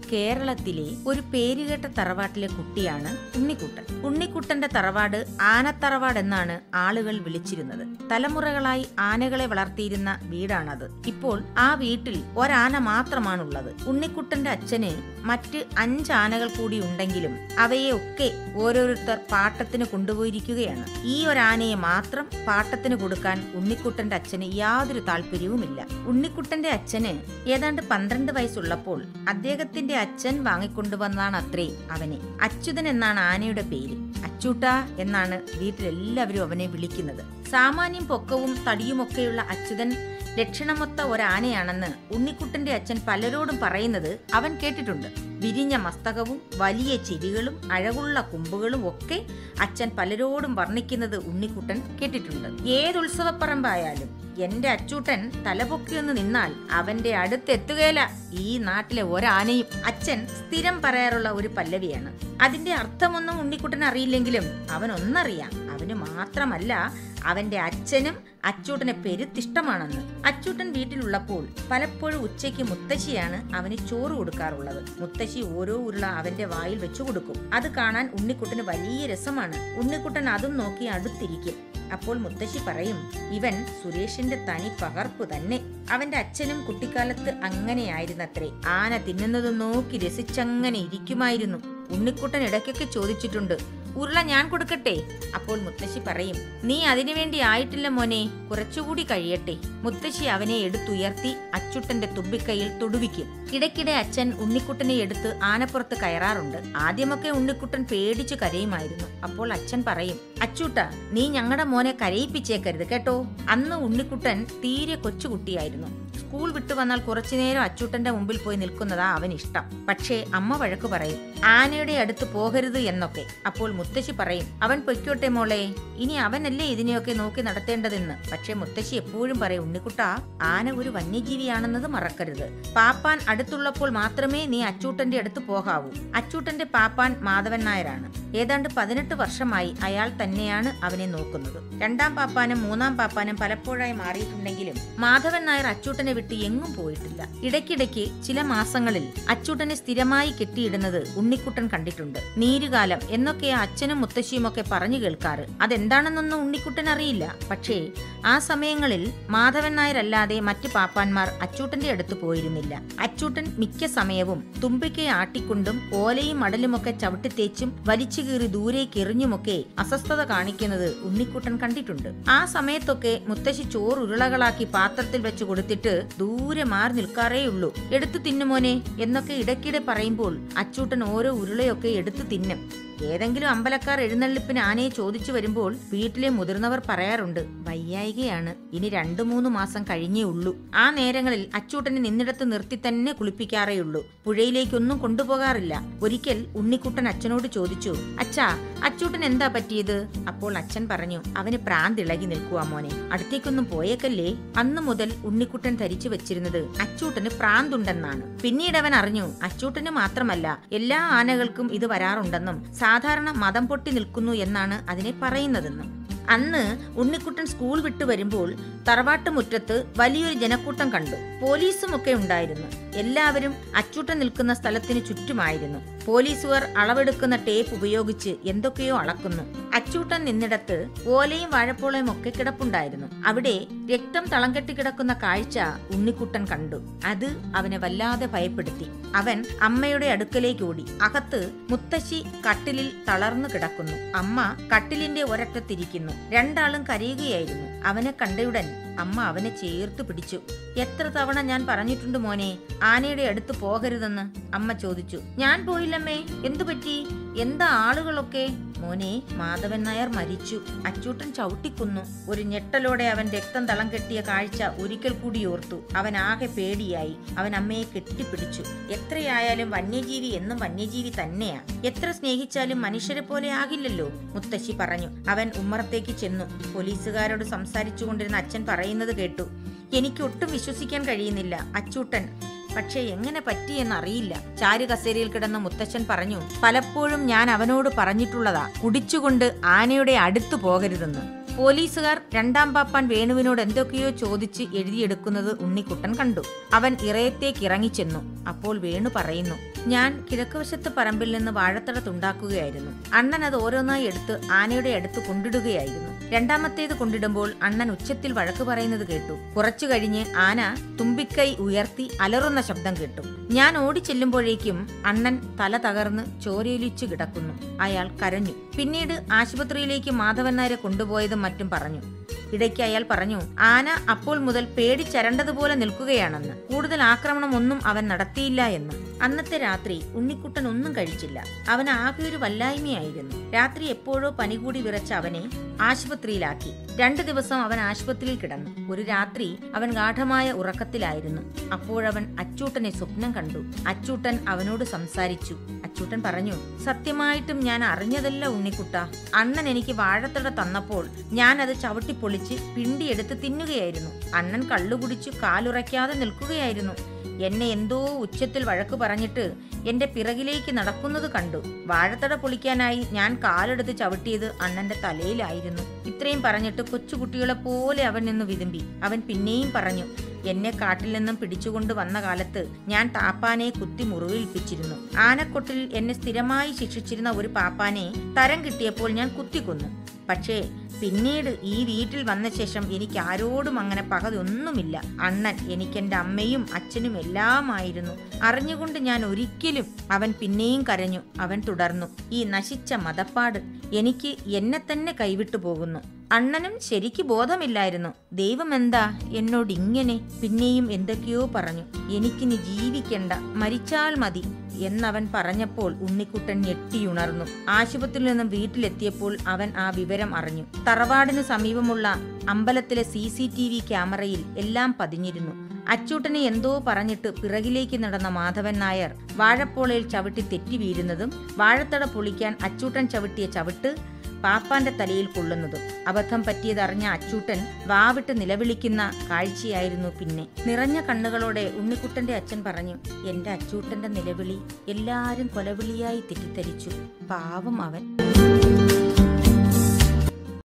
കേരളത്തിലെ ഒരു പേരുകേട്ട തറവാട്ടിലെ കുട്ടിയാണ് ഉണ്ണിക്കുട്ടൻ ഉണ്ണിക്കുട്ടന്റെ തറവാട് ആനത്തറവാട് എന്നാണ് ആളുകൾ വിളിച്ചിരുന്നത് തലമുറകളായി ആനകളെ വളർത്തിയിരുന്ന വീടാണത് ഇപ്പോൾ ആ വീട്ടിൽ ഒരാന മാത്രമാണുള്ളത് ഉണ്ണിക്കുട്ടന്റെ അച്ഛന് മറ്റ് അഞ്ച് ആനകൾ കൂടി ഉണ്ടെങ്കിലും അവയെ ഒക്കെ ഓരോരുത്തർ പാട്ടത്തിന് കൊണ്ടുപോയിരിക്കുകയാണ് ഈ ഒരാനയെ മാത്രം പാട്ടത്തിന് കൊടുക്കാൻ ഉണ്ണിക്കുട്ടന്റെ അച്ഛന് യാതൊരു താല്പര്യവുമില്ല ഉണ്ണിക്കുട്ടന്റെ അച്ഛന് ഏതാണ്ട് പന്ത്രണ്ട് വയസ്സുള്ളപ്പോൾ അദ്ദേഹത്തിന്റെ അച്ഛൻ വാങ്ങിക്കൊണ്ടുവന്നതാണ് അത്രേ അവനെ അച്യുതൻ എന്നാണ് ആനയുടെ പേര് അച്ചൂട്ട എന്നാണ് വീട്ടിലെല്ലാവരും അവനെ വിളിക്കുന്നത് സാമാന്യം പൊക്കവും തടിയുമൊക്കെയുള്ള അച്യുതൻ ലക്ഷണമൊത്ത ഒരാനയാണെന്ന് ഉണ്ണിക്കുട്ടന്റെ അച്ഛൻ പലരോടും പറയുന്നത് അവൻ കേട്ടിട്ടുണ്ട് വിരിഞ്ഞ മസ്തകവും വലിയ ചെവികളും അഴകുള്ള കുമ്പുകളും ഒക്കെ അച്ഛൻ പലരോടും വർണ്ണിക്കുന്നത് ഉണ്ണിക്കുട്ടൻ കേട്ടിട്ടുണ്ട് ഏതുത്സവപ്പറമ്പായാലും എന്റെ അച്ചൂട്ടൻ തലപൊക്കിയൊന്ന് നിന്നാൽ അവന്റെ അടുത്തെത്തുകയില്ല ഈ നാട്ടിലെ ഒരാനയും അച്ഛൻ സ്ഥിരം പറയാറുള്ള ഒരു പല്ലവിയാണ് അതിന്റെ അർത്ഥമൊന്നും ഉണ്ണിക്കുട്ടൻ അറിയില്ലെങ്കിലും അവൻ ഒന്നറിയാം അവന് മാത്രമല്ല അവന്റെ അച്ഛനും അച്ചൂട്ടനെ പെരുത്തിഷ്ടമാണെന്ന് അച്ചൂട്ടൻ വീട്ടിലുള്ളപ്പോൾ പലപ്പോഴും ഉച്ചയ്ക്ക് മുത്തശ്ശിയാണ് അവന് ചോറ് കൊടുക്കാറുള്ളത് മുത്തശ്ശി ഓരോ ഉരുള അവന്റെ വായിൽ വെച്ചു കൊടുക്കും അത് കാണാൻ ഉണ്ണിക്കുട്ടന് വലിയ രസമാണ് ഉണ്ണിക്കുട്ടൻ അതും നോക്കി അടുത്തിരിക്കും അപ്പോൾ മുത്തശ്ശി പറയും ഇവൻ സുരേഷിന്റെ തനി പകർപ്പ് തന്നെ അവന്റെ അച്ഛനും കുട്ടിക്കാലത്ത് അങ്ങനെയായിരുന്നത്രേ ആന തിന്നുന്നത് നോക്കി രസിച്ചങ്ങനെ ഇരിക്കുമായിരുന്നു ഉണ്ണിക്കുട്ടൻ ഇടയ്ക്കൊക്കെ ചോദിച്ചിട്ടുണ്ട് ഉരുള ഞാൻ കൊടുക്കട്ടെ അപ്പോൾ മുത്തശ്ശി പറയും നീ അതിനുവേണ്ടി ആയിട്ടില്ല മോനെ കുറച്ചുകൂടി കഴിയട്ടെ മുത്തശ്ശി അവനെ എടുത്തുയർത്തി അച്ചുട്ടന്റെ തുമ്പിക്കൈയിൽ തൊടുവിക്കും ഇടയ്ക്കിടെ അച്ഛൻ ഉണ്ണിക്കുട്ടനെ എടുത്ത് ആനപ്പുറത്ത് കയറാറുണ്ട് ആദ്യമൊക്കെ ഉണ്ണിക്കുട്ടൻ പേടിച്ചു കരയുമായിരുന്നു അപ്പോൾ അച്ഛൻ പറയും അച്ചൂട്ട നീ ഞങ്ങളുടെ മോനെ കരയിപ്പിച്ചേക്കരുത് കേട്ടോ അന്ന് ഉണ്ണിക്കുട്ടൻ തീരെ കൊച്ചുകുട്ടിയായിരുന്നു സ്കൂൾ വിട്ടു വന്നാൽ കുറച്ചുനേരം അച്ചൂട്ടന്റെ മുമ്പിൽ പോയി നിൽക്കുന്നതാ അവൻ ഇഷ്ടം പക്ഷേ അമ്മ വഴക്ക് പറയും ആനയുടെ അടുത്ത് പോകരുത് എന്നൊക്കെ അപ്പോൾ മുത്തശ്ശി പറയും അവൻ പൊയ്ക്കോട്ടെ മോളെ ഇനി അവനല്ലേ ഇതിനെയൊക്കെ നോക്കി നടത്തേണ്ടതെന്ന് പക്ഷേ മുത്തശ്ശി എപ്പോഴും പറയും ഉണ്ണിക്കുട്ട ആന ഒരു വന്യജീവിയാണെന്നത് മറക്കരുത് പാപ്പാൻ അടുത്തുള്ളപ്പോൾ മാത്രമേ നീ അച്ചൂട്ടന്റെ അടുത്ത് പോകാവൂ അച്ചൂട്ടന്റെ പാപ്പാൻ മാധവൻ നായരാണ് ഏതാണ്ട് പതിനെട്ട് വർഷമായി അയാൾ തന്നെയാണ് അവനെ നോക്കുന്നത് രണ്ടാം പാപ്പാനും മൂന്നാം പാപ്പാനും പലപ്പോഴായി മാറിയിട്ടുണ്ടെങ്കിലും മാധവൻ നായർ അച്ചൂട്ടനെ വിട്ട് എങ്ങും പോയിട്ടില്ല ഇടയ്ക്കിടയ്ക്ക് ചില മാസങ്ങളിൽ അച്ചൂട്ടനെ സ്ഥിരമായി കെട്ടിയിടുന്നത് ഉണ്ണിക്കുട്ടൻ കണ്ടിട്ടുണ്ട് നീരുകാലം എന്നൊക്കെ അച്ഛനും മുത്തശ്ശിയും ഒക്കെ പറഞ്ഞു കേൾക്കാറ് അതെന്താണെന്നൊന്നും ഉണ്ണിക്കുട്ടൻ അറിയില്ല പക്ഷേ ആ സമയങ്ങളിൽ മാധവൻ നായരല്ലാതെ മറ്റ് പാപ്പാന്മാർ അച്ചൂട്ടന്റെ അടുത്ത് പോയിരുന്നില്ല അച്ചൂട്ടൻ മിക്ക സമയവും തുമ്പിക്കെ ആട്ടിക്കൊണ്ടും ഓലയും മടലുമൊക്കെ ചവിട്ടിത്തേച്ചും വലിച്ചു കീറി ദൂരേക്ക് എറിഞ്ഞുമൊക്കെ അസ്വസ്ഥത കാണിക്കുന്നത് ഉണ്ണിക്കുട്ടൻ കണ്ടിട്ടുണ്ട് ആ സമയത്തൊക്കെ മുത്തശ്ശി ചോറ് ഉരുളകളാക്കി പാത്രത്തിൽ വെച്ച് കൊടുത്തിട്ട് ദൂരെ മാറി നിൽക്കാറേ ഉള്ളൂ എടുത്തു തിന്നുമോനെ എന്നൊക്കെ ഇടയ്ക്കിടെ പറയുമ്പോൾ അച്ചൂട്ടൻ ഓരോ ഉരുളയൊക്കെ എടുത്തു തിന്നും ഏതെങ്കിലും അമ്പലക്കാർ എഴുന്നള്ളിപ്പിന് ആനയെ ചോദിച്ചു വരുമ്പോൾ വീട്ടിലെ മുതിർന്നവർ പറയാറുണ്ട് വയ്യായികയാണ് ഇനി രണ്ടു മൂന്ന് മാസം കഴിഞ്ഞേ ഉള്ളൂ ആ നേരങ്ങളിൽ അച്ചൂട്ടനെ നിന്നിടത്ത് നിർത്തി തന്നെ കുളിപ്പിക്കാറേയുള്ളൂ പുഴയിലേക്കൊന്നും കൊണ്ടുപോകാറില്ല ഒരിക്കൽ ഉണ്ണിക്കുട്ടൻ അച്ഛനോട് ചോദിച്ചു അച്ഛാ അച്ചൂട്ടൻ എന്താ പറ്റിയത് അപ്പോൾ അച്ഛൻ പറഞ്ഞു അവന് പ്രാന്തിളകി നിൽക്കുവാ മോനെ അടുത്തേക്കൊന്നും പോയേക്കല്ലേ അന്നു മുതൽ ഉണ്ണിക്കുട്ടൻ ധരിച്ചു വെച്ചിരുന്നത് അച്ചൂട്ടന് പ്രാന്തുണ്ടെന്നാണ് പിന്നീട് അവൻ അറിഞ്ഞു അച്ചൂട്ടന് മാത്രമല്ല എല്ലാ ആനകൾക്കും ഇത് വരാറുണ്ടെന്നും സാധാരണ മതം പൊട്ടി നിൽക്കുന്നു എന്നാണ് അതിനെ പറയുന്നതെന്നും അന്ന് ഉണ്ണിക്കുട്ടൻ സ്കൂൾ വിട്ടു വരുമ്പോൾ തറവാട്ട് മുറ്റത്ത് വലിയൊരു ജനക്കൂട്ടം കണ്ടു പോലീസും ഒക്കെ ഉണ്ടായിരുന്നു എല്ലാവരും അച്ചൂട്ടൻ നിൽക്കുന്ന സ്ഥലത്തിന് ചുറ്റുമായിരുന്നു പോലീസുകാർ അളവെടുക്കുന്ന ടേപ്പ് ഉപയോഗിച്ച് എന്തൊക്കെയോ അളക്കുന്നു അച്ചൂട്ടൻ നിന്നിടത്ത് ഓലയും വാഴപ്പോളയും ഒക്കെ കിടപ്പുണ്ടായിരുന്നു അവിടെ രക്തം തളം കെട്ടി കിടക്കുന്ന കാഴ്ച ഉണ്ണിക്കുട്ടൻ കണ്ടു അത് അവനെ വല്ലാതെ ഭയപ്പെടുത്തി അവൻ അമ്മയുടെ അടുക്കലേക്ക് ഓടി അകത്ത് മുത്തശ്ശി കട്ടിലിൽ തളർന്നു കിടക്കുന്നു അമ്മ കട്ടിലിന്റെ ഒരറ്റത്തിരിക്കുന്നു രണ്ടാളും കരയുകയായിരുന്നു അവനെ കണ്ടയുടൻ അമ്മ അവനെ ചേർത്ത് പിടിച്ചു എത്ര തവണ ഞാൻ പറഞ്ഞിട്ടുണ്ട് മോനെ ആനയുടെ അടുത്ത് പോകരുതെന്ന് അമ്മ ചോദിച്ചു ഞാൻ പോയില്ലമ്മേ എന്തു പറ്റി എന്താ ആളുകളൊക്കെ മോനെ മാധവൻ നായർ മരിച്ചു അച്ചൂട്ടൻ ചവിട്ടിക്കുന്നു ഒരു ഞെട്ടലോടെ അവൻ രക്തം തളം കെട്ടിയ കാഴ്ച ഒരിക്കൽ കൂടി ഓർത്തു അവൻ ആകെ പേടിയായി അവൻ അമ്മയെ കെട്ടിപ്പിടിച്ചു എത്രയായാലും വന്യജീവി എന്നും വന്യജീവി തന്നെയാ എത്ര സ്നേഹിച്ചാലും മനുഷ്യരെ പോലെ ആകില്ലല്ലോ മുത്തശ്ശി പറഞ്ഞു അവൻ ഉമ്മറത്തേക്ക് ചെന്നു പോലീസുകാരോട് സംസാരിച്ചു കൊണ്ടിരുന്ന അച്ഛൻ പറയുന്നത് കേട്ടു എനിക്ക് ഒട്ടും വിശ്വസിക്കാൻ കഴിയുന്നില്ല അച്ചൂട്ടൻ പക്ഷേ എങ്ങനെ പറ്റിയെന്നറിയില്ല ചാരു കസേരയിൽ കിടന്ന മുത്തച്ഛൻ പറഞ്ഞു പലപ്പോഴും ഞാൻ അവനോട് പറഞ്ഞിട്ടുള്ളതാ കുടിച്ചുകൊണ്ട് ആനയുടെ അടുത്ത് പോകരുതെന്ന് പോലീസുകാർ രണ്ടാം പാപ്പാൻ വേണുവിനോട് എന്തൊക്കെയോ ചോദിച്ച് എഴുതിയെടുക്കുന്നത് ഉണ്ണിക്കുട്ടൻ കണ്ടു അവൻ ഇറയത്തേക്ക് ഇറങ്ങിച്ചെന്നു അപ്പോൾ വേണു പറയുന്നു ഞാൻ കിഴക്കുവശത്ത് പറമ്പിൽ നിന്ന് വാഴത്തട തുണ്ടാക്കുകയായിരുന്നു അണ്ണൻ അത് ഓരോന്നായി എടുത്ത് ആനയുടെ അടുത്ത് കൊണ്ടിടുകയായിരുന്നു രണ്ടാമത്തേത് കൊണ്ടിടുമ്പോൾ അണ്ണൻ ഉച്ചത്തിൽ വഴക്ക് പറയുന്നത് കേട്ടു കുറച്ചു കഴിഞ്ഞ് ആന തുമ്പിക്കൈ ഉയർത്തി അലറുന്ന ശബ്ദം കേട്ടു ഞാൻ ഓടിച്ചെല്ലുമ്പോഴേക്കും അണ്ണൻ തല തകർന്ന് ചോരയൊലിച്ചു കിടക്കുന്നു അയാൾ കരഞ്ഞു പിന്നീട് ആശുപത്രിയിലേക്ക് മാധവൻ നായരെ കൊണ്ടുപോയതും മറ്റും പറഞ്ഞു ഇടയ്ക്ക് അയാൾ പറഞ്ഞു ആന അപ്പോൾ മുതൽ പേടിച്ചരണ്ടതുപോലെ നിൽക്കുകയാണെന്ന് കൂടുതൽ ആക്രമണം ഒന്നും അവൻ നടത്തിയില്ല എന്ന് അന്നത്തെ രാത്രി ഉണ്ണിക്കുട്ടൻ ഒന്നും കഴിച്ചില്ല അവൻ ആകെ ഒരു വല്ലായ്മയായിരുന്നു രാത്രി എപ്പോഴോ പനി കൂടി വിറച്ച അവനെ ആശുപത്രിയിലാക്കി രണ്ടു ദിവസം അവൻ ആശുപത്രിയിൽ കിടന്നു ഒരു രാത്രി അവൻ ഗാഠമായ ഉറക്കത്തിലായിരുന്നു അപ്പോഴവൻ അച്ചൂട്ടനെ സ്വപ്നം കണ്ടു അച്ചൂട്ടൻ അവനോട് സംസാരിച്ചു അച്ചൂട്ടൻ പറഞ്ഞു സത്യമായിട്ടും ഞാൻ അറിഞ്ഞതല്ല ഉണ്ണിക്കുട്ട അണ്ണൻ എനിക്ക് വാഴത്തട തന്നപ്പോൾ ഞാൻ അത് ചവിട്ടിപ്പൊളിച്ച് പിണ്ടിയെടുത്ത് തിന്നുകയായിരുന്നു അണ്ണൻ കള്ളുകുടിച്ചു കാലുറയ്ക്കാതെ നിൽക്കുകയായിരുന്നു എന്നെ എന്തോ ഉച്ചത്തിൽ വഴക്ക് പറഞ്ഞിട്ട് എന്റെ പിറകിലേക്ക് നടക്കുന്നത് കണ്ടു വാഴത്തട പൊളിക്കാനായി ഞാൻ കാലെടുത്ത് ചവിട്ടിയത് അണ്ണന്റെ തലയിലായിരുന്നു ഇത്രയും പറഞ്ഞിട്ട് കൊച്ചുകുട്ടികളെ പോലെ അവൻ നിന്ന് വിതുമ്പി അവൻ പിന്നെയും പറഞ്ഞു എന്നെ കാട്ടിൽ നിന്നും പിടിച്ചുകൊണ്ട് വന്ന കാലത്ത് ഞാൻ താപ്പാനെ കുത്തി മുറിവേൽപ്പിച്ചിരുന്നു ആനക്കൊട്ടിൽ എന്നെ സ്ഥിരമായി ശിക്ഷിച്ചിരുന്ന ഒരു പാപ്പാനെ തരം കിട്ടിയപ്പോൾ ഞാൻ കുത്തിക്കൊന്നു പക്ഷേ പിന്നീട് ഈ വീട്ടിൽ വന്ന ശേഷം എനിക്ക് ആരോടും അങ്ങനെ പകതൊന്നുമില്ല അണ്ണൻ എനിക്കെന്റെ അമ്മയും അച്ഛനും എല്ലാമായിരുന്നു അറിഞ്ഞുകൊണ്ട് ഞാൻ ഒരിക്കലും അവൻ പിന്നെയും കരഞ്ഞു അവൻ തുടർന്നു ഈ നശിച്ച മതപ്പാട് എനിക്ക് എന്നെ തന്നെ കൈവിട്ടു പോകുന്നു അണ്ണനും ശരിക്ക് ബോധമില്ലായിരുന്നു ദൈവം എന്താ എന്നോട് ഇങ്ങനെ പിന്നെയും എന്തൊക്കെയോ പറഞ്ഞു എനിക്കിനി ജീവിക്കണ്ട മരിച്ചാൽ മതി എന്നവൻ പറഞ്ഞപ്പോൾ ഉണ്ണിക്കുട്ടൻ ഞെട്ടിയുണർന്നു ആശുപത്രിയിൽ നിന്നും വീട്ടിലെത്തിയപ്പോൾ അവൻ ആ വിവരം അറിഞ്ഞു തറവാടിനു സമീപമുള്ള അമ്പലത്തിലെ സി സി ടി വി ക്യാമറയിൽ എല്ലാം പതിഞ്ഞിരുന്നു അച്ചൂട്ടനെ എന്തോ പറഞ്ഞിട്ട് പിറകിലേക്ക് നടന്ന മാധവൻ നായർ വാഴപ്പോളയിൽ ചവിട്ടി തെറ്റി വീഴുന്നതും വാഴത്തട പൊളിക്കാൻ അച്ചൂട്ടൻ ചവിട്ടിയ ചവിട്ട് പാപ്പാന്റെ തലയിൽ കൊള്ളുന്നതും അബദ്ധം പറ്റിയതറിഞ്ഞ അച്ചൂട്ടൻ വാവിട്ട് നിലവിളിക്കുന്ന കാഴ്ചയായിരുന്നു പിന്നെ നിറഞ്ഞ കണ്ണുകളോടെ ഉണ്ണിക്കുട്ടന്റെ അച്ഛൻ പറഞ്ഞു എന്റെ അച്ചൂട്ടന്റെ നിലവിളി എല്ലാരും കൊലവിളിയായി തെറ്റിദ്ധരിച്ചു പാവം അവൻ